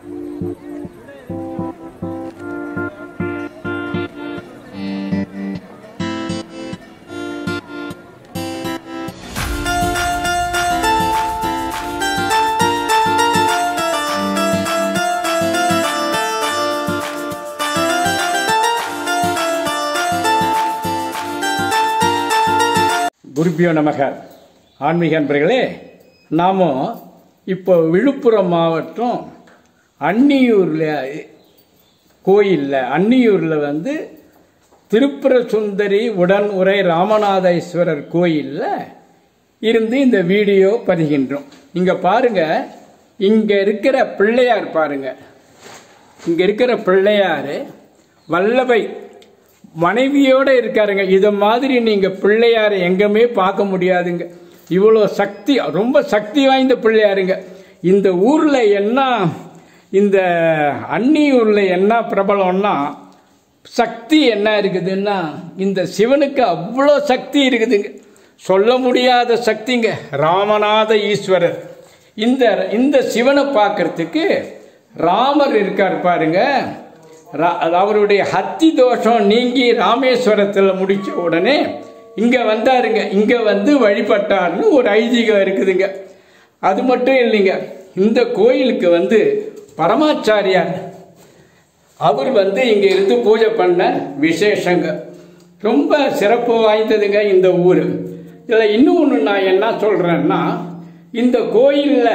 குருபியோ நமக ஆன்மீக அன்பர்களே நாம் இப்போ விழுப்புரம் மாவட்டம் அன்னியூரில் கோயிலில் அன்னியூரில் வந்து திருப்புர சுந்தரி உடன் உரை ராமநாதேஸ்வரர் கோயிலில் இருந்து இந்த வீடியோ பதிகின்றோம் இங்கே பாருங்க இங்கே இருக்கிற பிள்ளையார் பாருங்க இங்கே இருக்கிற பிள்ளையார் வல்லபை மனைவியோடு இருக்காருங்க இதை மாதிரி நீங்கள் பிள்ளையாரை எங்கேயுமே பார்க்க முடியாதுங்க இவ்வளோ சக்தி ரொம்ப சக்தி வாய்ந்த பிள்ளையாருங்க இந்த ஊரில் என்ன இந்த அன்னியூரில் என்ன பிரபலம்னா சக்தி என்ன இருக்குதுன்னா இந்த சிவனுக்கு அவ்வளோ சக்தி இருக்குதுங்க சொல்ல முடியாத சக்திங்க ராமநாத ஈஸ்வரர் இந்த இந்த சிவனை பார்க்கறதுக்கு ராமர் இருக்கார் பாருங்க ரா- அவருடைய ஹத்தி தோஷம் நீங்கி ராமேஸ்வரத்தில் முடிச்ச உடனே இங்கே வந்தாருங்க இங்கே வந்து வழிபட்டார்னு ஒரு ஐதீகம் இருக்குதுங்க அது மட்டும் இல்லைங்க இந்த கோயிலுக்கு வந்து பரமாச்சாரியார் அவர் வந்து இங்கே இருந்து பூஜை பண்ண விசேஷங்க ரொம்ப சிறப்பு வாய்ந்ததுங்க இந்த ஊர் இதில் இன்னும் ஒன்று நான் என்ன சொல்கிறேன்னா இந்த கோயிலில்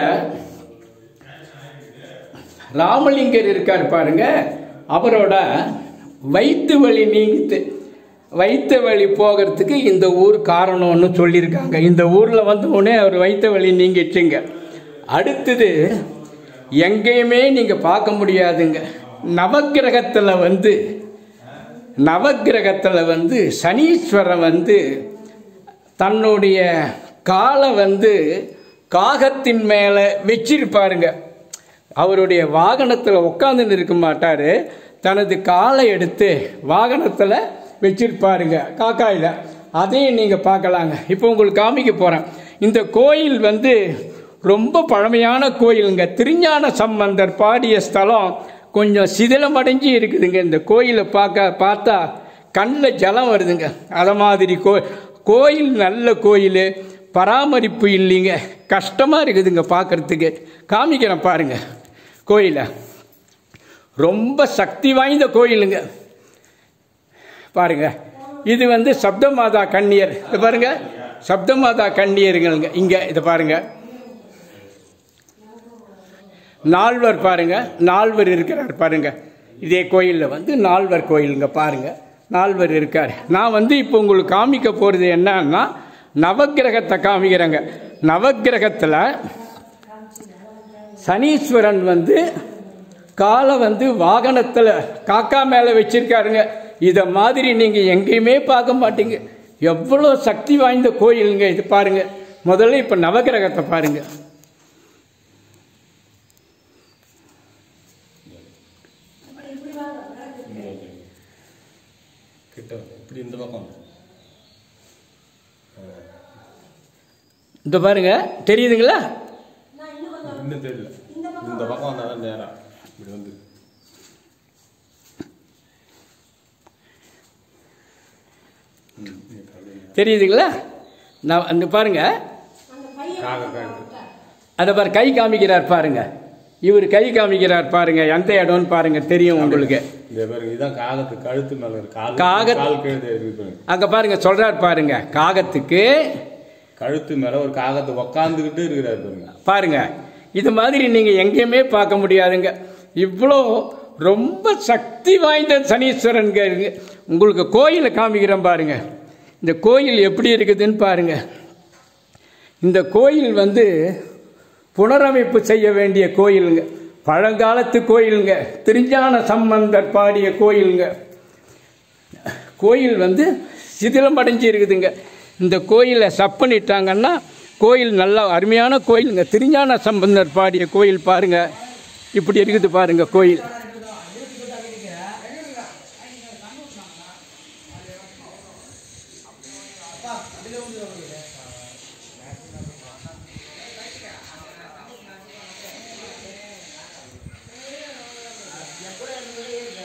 ராமலிங்கர் இருக்கார் பாருங்க அவரோட வயிற்று வலி நீங்கிட்டு வயிற்று வலி போகிறதுக்கு இந்த ஊர் காரணம்னு சொல்லியிருக்காங்க இந்த ஊரில் வந்த உடனே அவர் வயிற்று வலி நீங்கிடுச்சுங்க அடுத்தது எங்கேயுமே நீங்கள் பார்க்க முடியாதுங்க நவக்கிரகத்தில் வந்து நவக்கிரகத்தில் வந்து சனீஸ்வரன் வந்து தன்னுடைய காலை வந்து காகத்தின் மேலே வச்சிருப்பாருங்க அவருடைய வாகனத்தில் உட்காந்துன்னு இருக்க மாட்டார் தனது காலை எடுத்து வாகனத்தில் வச்சிருப்பாருங்க காக்காயில் அதையும் நீங்கள் பார்க்கலாங்க இப்போ உங்களுக்கு காமிக்க போகிறேன் இந்த கோயில் வந்து ரொம்ப பழமையான கோயிலுங்க திருஞான சம்பந்தர் பாடிய ஸ்தலம் கொஞ்சம் சிதிலமடைஞ்சு இருக்குதுங்க இந்த கோயிலை பார்க்க பார்த்தா கண்ணில் ஜலம் வருதுங்க அதை மாதிரி கோ கோயில் நல்ல கோயில் பராமரிப்பு இல்லைங்க கஷ்டமாக இருக்குதுங்க பார்க்கறதுக்கு காமிக்கிறேன் பாருங்க கோயிலை ரொம்ப சக்தி வாய்ந்த கோயிலுங்க பாருங்க இது வந்து சப்தமாதா கண்ணியர் இது பாருங்க சப்தமாதா கண்ணியருங்க இங்க இதை பாருங்க நால்வர் பாருங்க நால்வர் இருக்கிறார் பாருங்க இதே கோயிலில் வந்து நால்வர் கோயிலுங்க பாருங்க நால்வர் இருக்கார் நான் வந்து இப்போ உங்களுக்கு காமிக்க போகிறது என்னன்னா நவக்கிரகத்தை காமிக்கிறேங்க நவக்கிரகத்தில் சனீஸ்வரன் வந்து காலை வந்து வாகனத்தில் காக்கா மேலே வச்சிருக்காருங்க இதை மாதிரி நீங்கள் எங்கேயுமே பார்க்க மாட்டீங்க எவ்வளோ சக்தி வாய்ந்த கோயிலுங்க இது பாருங்க முதல்ல இப்போ நவக்கிரகத்தை பாருங்க கிட்ட இப்படி இந்த பக்கம் இந்த பாருங்க தெரியுதுங்களா இன்னும் தெரியல இந்த பக்கம் வந்தால் தான் நேரா இப்படி வந்து ம், இங்க காலையில. தெரியுதுங்களா நான் அந்த பாருங்க காக காக அதை பாரு கை காமிக்கிறார் பாருங்க இவர் கை காமிக்கிறார் பாருங்க எந்த இடம்னு பாருங்க தெரியும் உங்களுக்கு இந்த பாருங்க இதுதான் காகத்து கழுத்து மேல இருக்கு கால் காகத்- கால் கழுத்து இருக்கு பாருங்க அங்க பாருங்க சொல்றார் பாருங்க காகத்துக்கு கழுத்து மேல ஒரு காகத்தை உக்காந்துக்கிட்டு இருக்கிறாரு பாருங்க பாருங்க இது மாதிரி நீங்க எங்கேயுமே பார்க்க முடியாதுங்க இவ்வளோ ரொம்ப சக்தி வாய்ந்த சனீஸ்வரன்க இருக்கு உங்களுக்கு கோயிலை காமிக்கிறேன் பாருங்க இந்த கோயில் எப்படி இருக்குதுன்னு பாருங்க இந்த கோயில் வந்து புனரமைப்பு செய்ய வேண்டிய கோயிலுங்க பழங்காலத்து கோயிலுங்க திருஞான சம்பந்தர் பாடிய கோயிலுங்க கோயில் வந்து சிதிலம் அடைஞ்சு இருக்குதுங்க இந்த கோயிலை சப் பண்ணிட்டாங்கன்னா கோயில் நல்லா அருமையான கோயிலுங்க திருஞான சம்பந்தர் பாடிய கோயில் பாருங்க இப்படி இருக்குது பாருங்க கோயில்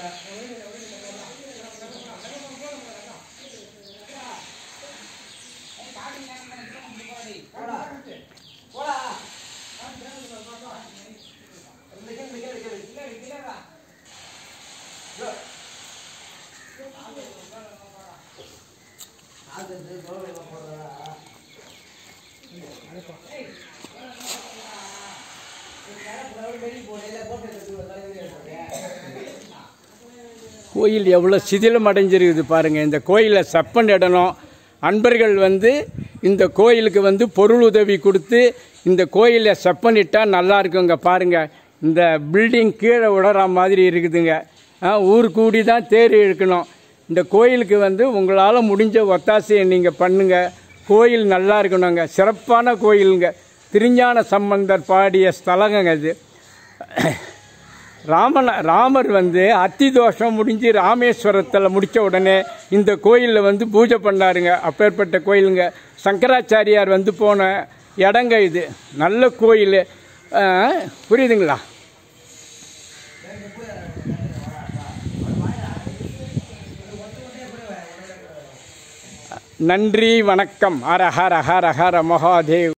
கோயில் எவ்வளோ சிதிலம் அடைஞ்சிருக்குது பாருங்கள் இந்த கோயிலை செப்பன் இடணும் அன்பர்கள் வந்து இந்த கோயிலுக்கு வந்து பொருள் உதவி கொடுத்து இந்த கோயிலை செப்பனிட்டால் நல்லா இருக்குங்க பாருங்கள் இந்த பில்டிங் கீழே விடுற மாதிரி இருக்குதுங்க ஆ, ஊர் கூடி தான் தேர் இழுக்கணும் இந்த கோயிலுக்கு வந்து உங்களால் முடிஞ்ச ஒத்தாசையை நீங்கள் பண்ணுங்க கோயில் நல்லா இருக்கணுங்க சிறப்பான கோயிலுங்க திருஞான சம்பந்தர் பாடிய ஸ்தலங்க இது ராமன் ராமர் வந்து அத்தி தோஷம் முடிஞ்சு ராமேஸ்வரத்தில் முடித்த உடனே இந்த கோயிலில் வந்து பூஜை பண்ணாருங்க அப்பேற்பட்ட கோயிலுங்க சங்கராச்சாரியார் வந்து போன இடங்க இது நல்ல கோயில் ஆ, புரியுதுங்களா நன்றி வணக்கம் ஹர ஹர ஹர ஹர மகாதேவ்